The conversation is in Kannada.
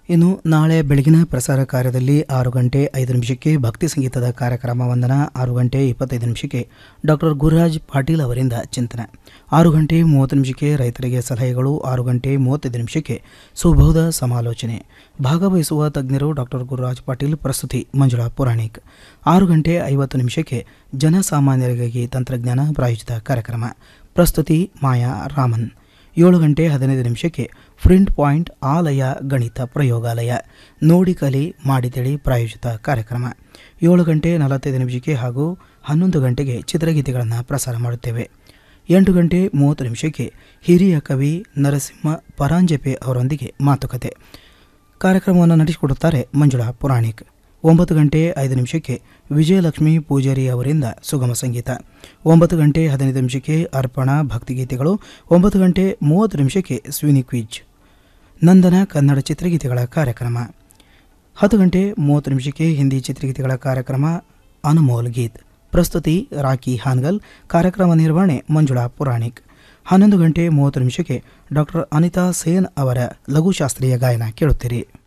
ಇನ್ನು ನಾಳೆ ಬೆಳಗಿನ ಪ್ರಸಾರ ಕಾರ್ಯದಲ್ಲಿ ಆರು ಗಂಟೆ ಐದು ನಿಮಿಷಕ್ಕೆ ಭಕ್ತಿ ಸಂಗೀತದ ಕಾರ್ಯಕ್ರಮ ವಂದನ ಆರು ಗಂಟೆ ಇಪ್ಪತ್ತೈದು ನಿಮಿಷಕ್ಕೆ ಡಾಕ್ಟರ್ ಗುರುರಾಜ್ ಪಾಟೀಲ್ ಅವರಿಂದ ಚಿಂತನೆ ಆರು ಗಂಟೆ ಮೂವತ್ತು ನಿಮಿಷಕ್ಕೆ ರೈತರಿಗೆ ಸಲಹೆಗಳು ಆರು ಗಂಟೆ ಮೂವತ್ತೈದು ನಿಮಿಷಕ್ಕೆ ಸುಬೋಧ ಸಮಾಲೋಚನೆ ಭಾಗವಹಿಸುವ ತಜ್ಞರು ಡಾಕ್ಟರ್ ಗುರುರಾಜ್ ಪಾಟೀಲ್ ಪ್ರಸ್ತುತಿ ಮಂಜುಳಾ ಪುರಾಣಿಕ್ ಆರು ಗಂಟೆ ಐವತ್ತು ನಿಮಿಷಕ್ಕೆ ಜನಸಾಮಾನ್ಯರಿಗಾಗಿ ತಂತ್ರಜ್ಞಾನ ಪ್ರಾಯೋಜಿತ ಕಾರ್ಯಕ್ರಮ ಪ್ರಸ್ತುತಿ ಮಾಯಾ ರಾಮನ್ ಏಳು ಗಂಟೆ ಹದಿನೈದು ನಿಮಿಷಕ್ಕೆ ಫ್ರಿಂಟ್ ಪಾಯಿಂಟ್ ಆಲಯ ಗಣಿತ ಪ್ರಯೋಗಾಲಯ ನೋಡಿ ಕಲಿ ಮಾಡಿ ತಿಳಿ ಪ್ರಾಯೋಜಿತ ಕಾರ್ಯಕ್ರಮ ಏಳು ಗಂಟೆ ನಲವತ್ತೈದು ನಿಮಿಷಕ್ಕೆ ಹಾಗೂ ಹನ್ನೊಂದು ಗಂಟೆಗೆ ಚಿತ್ರಗೀತೆಗಳನ್ನು ಪ್ರಸಾರ ಮಾಡುತ್ತೇವೆ ಎಂಟು ಗಂಟೆ ಮೂವತ್ತು ನಿಮಿಷಕ್ಕೆ ಹಿರಿಯ ಕವಿ ನರಸಿಂಹ ಪರಾಂಜಪೆ ಅವರೊಂದಿಗೆ ಮಾತುಕತೆ ಕಾರ್ಯಕ್ರಮವನ್ನು ನಡೆಸಿಕೊಡುತ್ತಾರೆ ಮಂಜುಳಾ ಪುರಾಣಿಕ್ ಒಂಬತ್ತು ಗಂಟೆ ಐದು ನಿಮಿಷಕ್ಕೆ ವಿಜಯಲಕ್ಷ್ಮಿ ಪೂಜಾರಿ ಅವರಿಂದ ಸುಗಮ ಸಂಗೀತ ಒಂಬತ್ತು ಗಂಟೆ ಹದಿನೈದು ನಿಮಿಷಕ್ಕೆ ಅರ್ಪಣಾ ಭಕ್ತಿಗೀತೆಗಳು ಒಂಬತ್ತು ಗಂಟೆ ಮೂವತ್ತು ನಿಮಿಷಕ್ಕೆ ಸ್ವಿನಿ ಕ್ವಿಜ್ ನಂದನ ಕನ್ನಡ ಚಿತ್ರಗೀತೆಗಳ ಕಾರ್ಯಕ್ರಮ ಹತ್ತು ಗಂಟೆ ಮೂವತ್ತು ನಿಮಿಷಕ್ಕೆ ಹಿಂದಿ ಚಿತ್ರಗೀತೆಗಳ ಕಾರ್ಯಕ್ರಮ ಅನುಮೋಲ್ ಗೀತ್ ಪ್ರಸ್ತುತಿ ರಾಕಿ ಹಾನ್ಗಲ್ ಕಾರ್ಯಕ್ರಮ ನಿರ್ವಹಣೆ ಮಂಜುಳಾ ಪುರಾಣಿಕ್ ಹನ್ನೊಂದು ಗಂಟೆ ಮೂವತ್ತು ನಿಮಿಷಕ್ಕೆ ಡಾಕ್ಟರ್ ಅನಿತಾ ಸೇನ್ ಅವರ ಲಘುಶಾಸ್ತ್ರೀಯ ಗಾಯನ ಕೇಳುತ್ತೀರಿ